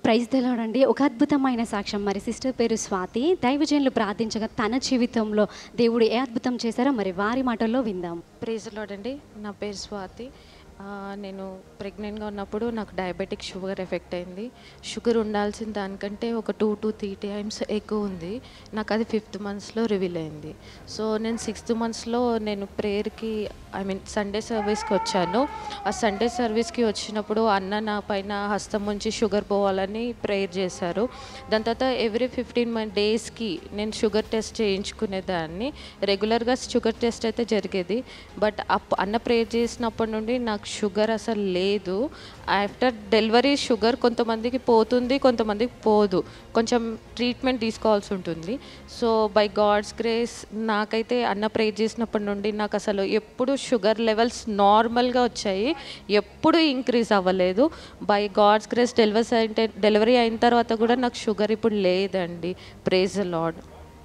praise తెలవడండి ఒక అద్భుతమైన సాక్ష్యం మరి సిస్టర్ పేరు స్వాతి దైవజనులు ప్రార్థించగా తన జీవితంలో దేవుడు ఏ అద్భుతం చేశారో మరి వారి మాటల్లో విందాం ప్రేజ్ లార్డ్ అండి నా పేరు స్వాతి ఆ, నేను ప్రెగ్నెంట్గా ఉన్నప్పుడు నాకు డయాబెటిక్ షుగర్ ఎఫెక్ట్ అయింది షుగర్ ఉండాల్సిన దానికంటే ఒక టూ టు త్రీ టైమ్స్ ఎక్కువ ఉంది నాకు అది ఫిఫ్త్ మంత్స్లో రివీల్ అయింది సో నేను సిక్స్త్ మంత్స్లో నేను ప్రేయర్కి ఐ మీన్ సండే సర్వీస్కి వచ్చాను ఆ సండే సర్వీస్కి వచ్చినప్పుడు అన్న నా పైన హస్తం ఉంచి షుగర్ పోవాలని ప్రేయర్ చేశారు దాని తర్వాత ఎవ్రీ ఫిఫ్టీన్ మంత్ డేస్కి నేను షుగర్ టెస్ట్ చేయించుకునేదాన్ని రెగ్యులర్గా షుగర్ టెస్ట్ అయితే జరిగేది బట్ అప్ అన్న ప్రేయర్ చేసినప్పటి నుండి నాకు షుగర్ అసలు లేదు ఆఫ్టర్ డెలివరీ షుగర్ కొంతమందికి పోతుంది కొంతమందికి పోదు కొంచెం ట్రీట్మెంట్ తీసుకోవాల్సి ఉంటుంది సో బై గాడ్స్ గ్రేస్ నాకైతే అన్న ప్రేయర్ చేసినప్పటి నుండి నాకు అసలు ఎప్పుడు షుగర్ లెవెల్స్ నార్మల్గా వచ్చాయి ఎప్పుడు ఇంక్రీజ్ అవ్వలేదు by God's grace delivery delivery అయిన తర్వాత కూడా నాకు షుగర్ ఇప్పుడు లేదండి ప్రేజ్ లాడ్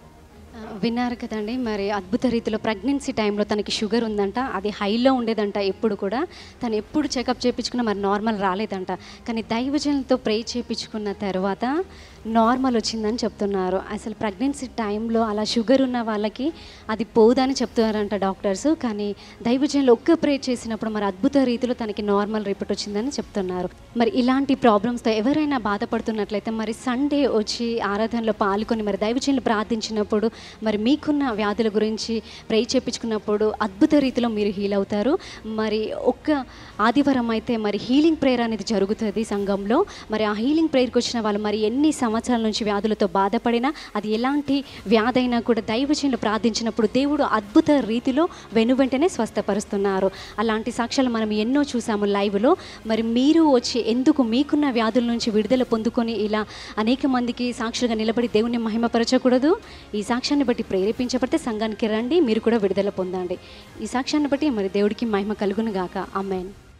ఆ, విన్నారు కదండి మరి అద్భుత రీతిలో ప్రెగ్నెన్సీ టైంలో తనకి షుగర్ ఉందంట అది హైలో ఉండేదంట ఎప్పుడు కూడా తను ఎప్పుడు చెకప్ చేయించుకున్నా మరి నార్మల్ రాలేదంట కానీ దైవజనులతో ప్రే చేయించుకున్న తర్వాత నార్మల్ వచ్చిందని చెప్తున్నారు అసలు ప్రెగ్నెన్సీ టైంలో అలా షుగర్ ఉన్న వాళ్ళకి అది పోదని చెప్తున్నారంట డాక్టర్స్ కానీ దైవజనులు ఒక్క ప్రే చేసినప్పుడు మరి అద్భుత రీతిలో తనకి నార్మల్ రిపోర్ట్ వచ్చిందని చెప్తున్నారు మరి ఇలాంటి ప్రాబ్లమ్స్తో ఎవరైనా బాధపడుతున్నట్లయితే మరి సండే వచ్చి ఆరాధనలో పాల్గొని మరి దైవజనులు ప్రార్థించినప్పుడు మరి మీకున్న వ్యాధుల గురించి ప్రే చేయించుకున్నప్పుడు అద్భుత రీతిలో మీరు హీల్ అవుతారు మరి ఒక్క ఆదివారం అయితే మరి హీలింగ్ ప్రేయర్ అనేది జరుగుతుంది సంఘంలో మరి ఆ హీలింగ్ ప్రేయర్కి వచ్చిన వాళ్ళు మరి ఎన్ని సంవత్సరాల నుంచి వ్యాధులతో బాధపడినా అది ఎలాంటి వ్యాధి అయినా కూడా దైవజనులు ప్రార్థించినప్పుడు దేవుడు అద్భుత రీతిలో వెనువెంటనే స్వస్థపరుస్తున్నారు అలాంటి సాక్ష్యాలు మనం ఎన్నో చూసాము లైవ్లో మరి మీరు వచ్చి ఎందుకు మీకున్న వ్యాధుల నుంచి విడుదల పొందుకొని ఇలా అనేక మందికి సాక్షులుగా నిలబడి దేవుని మహిమపరచకూడదు ఈ సాక్ష్యాన్ని బట్టి ప్రేరేపించబడితే సంఘానికి రండి మీరు కూడా విడుదల పొందండి ఈ సాక్ష్యాన్ని బట్టి మరి దేవుడికి మహిమ కలుగును గాక అమ్మాయిన్